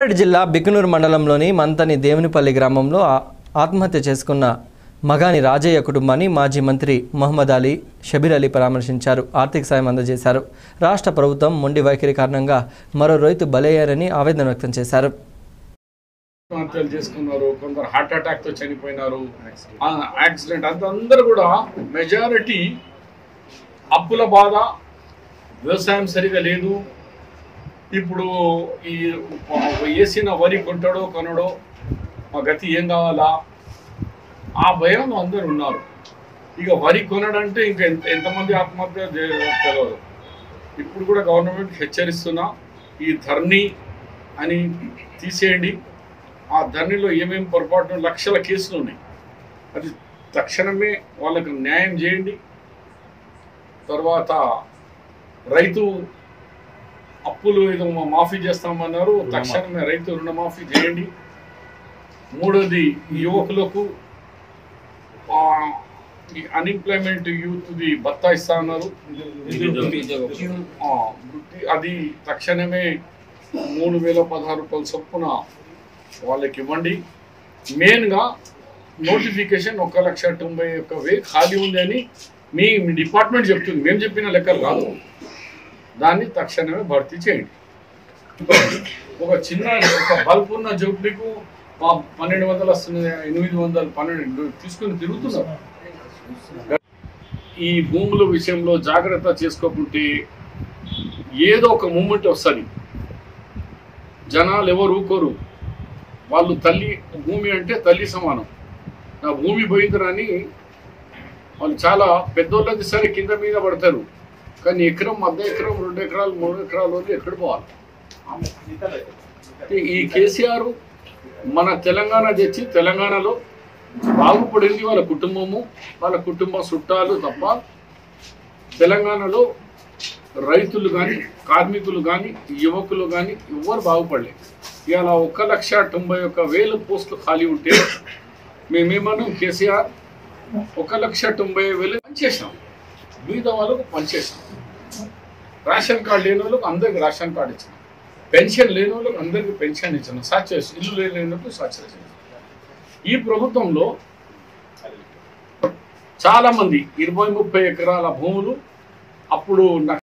రంగారెడ్డి జిల్లా బిక్కునూరు మండలంలోని మంతని దేవునిపల్లి గ్రామంలో ఆ- ఆత్మహత్య చేసుకున్న మగాని రాజయ్య కుటుంబాన్ని మాజీ మంత్రి మొహమ్మద్ అలీ షబీర్ అలీ పరామర్శించారు ఆర్థిక సాయం అందజేశారు రాష్ట్ర ప్రభుత్వం మొండి వైఖరి కారణంగా మరో రైతు బలయ్యారని ఆవేదన వ్యక్తం చేశారు ఆత్మహత్యలు చేసుకున్నారు కొందరు హార్ట్ అటాక్ తో చనిపోయినారు ఆ, యాక్సిడెంట్ అంత అందరూ కూడా మెజారిటీ అప్పుల బాధ వ్యవసాయం సరిగా లేదు ఇప్పుడు ఈ వేసిన వరి కొంటాడో కొనడో మా గతి ఏం కావాలా ఆ భయంలో అందరు ఉన్నారు ఇక వరి కొనడంటే ఇంకా ఎంత ఎంతమంది ఆత్మహత్య చే- తెలియదు ఇప్పుడు కూడా గవర్నమెంట్ హెచ్చరిస్తున్నా ఈ ధర్నీ అని తీసేయండి ఆ ధరణిలో ఏమేమి పొరపాటు లక్షల కేసులు ఉన్నాయి అది తక్షణమే వాళ్ళకు న్యాయం చేయండి తర్వాత రైతు అప్పులు ఏదో మా- మాఫీ చేస్తామన్నారు తక్షణమే రైతు రుణమాఫీ చేయండి మూడోది యువకులకు అన్ఎంప్లాయ్మెంట్ యూత్ది భత్తా ఇస్తా ఉన్నారు ఆ, వృత్తి- అది తక్షణమే మూడు వేల పదహారు రూపాయల చొప్పున వాళ్ళకి ఇవ్వండి మెయిన్గా నోటిఫికేషన్ ఒక లక్ష తొంభై ఒక్క వే ఖాళీ ఉంది అని మీ మీ డిపార్ట్మెంట్ చెప్తుంది మేము చెప్పిన లెక్కలు కాదు దాన్ని తక్షణమే భర్తీ చేయండి ఒక చిన్న ఒక బల్బ్ ఉన్న జోబ్లీకు పన్నెండు వందలు వస్తుంది ఎనిమిది వందలు పన్నెండు తీసుకుని తిరుగుతున్నారు ఈ భూముల విషయంలో జాగ్రత్త చేసుకోకుంటే ఏదో ఒక మూమెంట్ వస్తుంది జనాలు ఎవరు ఊకోరు వాళ్ళు తల్లి భూమి అంటే తల్లి సమానం నా భూమి పోయిందిరని వాళ్ళు చాలా పెద్దోళ్ళది సరే కింద మీద పడతారు కానీ ఎకరం అర్ధ ఎకరం రెండు ఎకరాలు మూడు ఎకరాల వాళ్ళు ఎక్కడ పోవాలి అంటే ఈ కేసీఆర్ మన తెలంగాణ తెచ్చి తెలంగాణలో బాగుపడింది వాళ్ళ కుటుంబము వాళ్ళ కుటుంబ చుట్టాలు తప్ప తెలంగాణలో రైతులు కానీ కార్మికులు కానీ యువకులు కానీ ఎవ్వరు బాగుపడలేదు ఇవాళ ఒక్క లక్ష తొంభై ఒక్క వేల పోస్టులు ఖాళీ ఉంటే మేమేమన్నాం కేసీఆర్ ఒక లక్ష తొంభై వేలు పనిచేసాం బీద వాళ్ళకు పనిచేసాం రేషన్ కార్డు లేని వాళ్ళకి అందరికి రేషన్ కార్డు ఇచ్చినాం పెన్షన్ లేని వాళ్ళకి అందరికి పెన్షన్ ఇచ్చినాం సచ్చేసి ఇల్లు లేని వాళ్ళకి సచ్చేసి ఈ ప్రభుత్వంలో చాలా మంది ఇరవై ముప్పై ఎకరాల భూములు అప్పుడు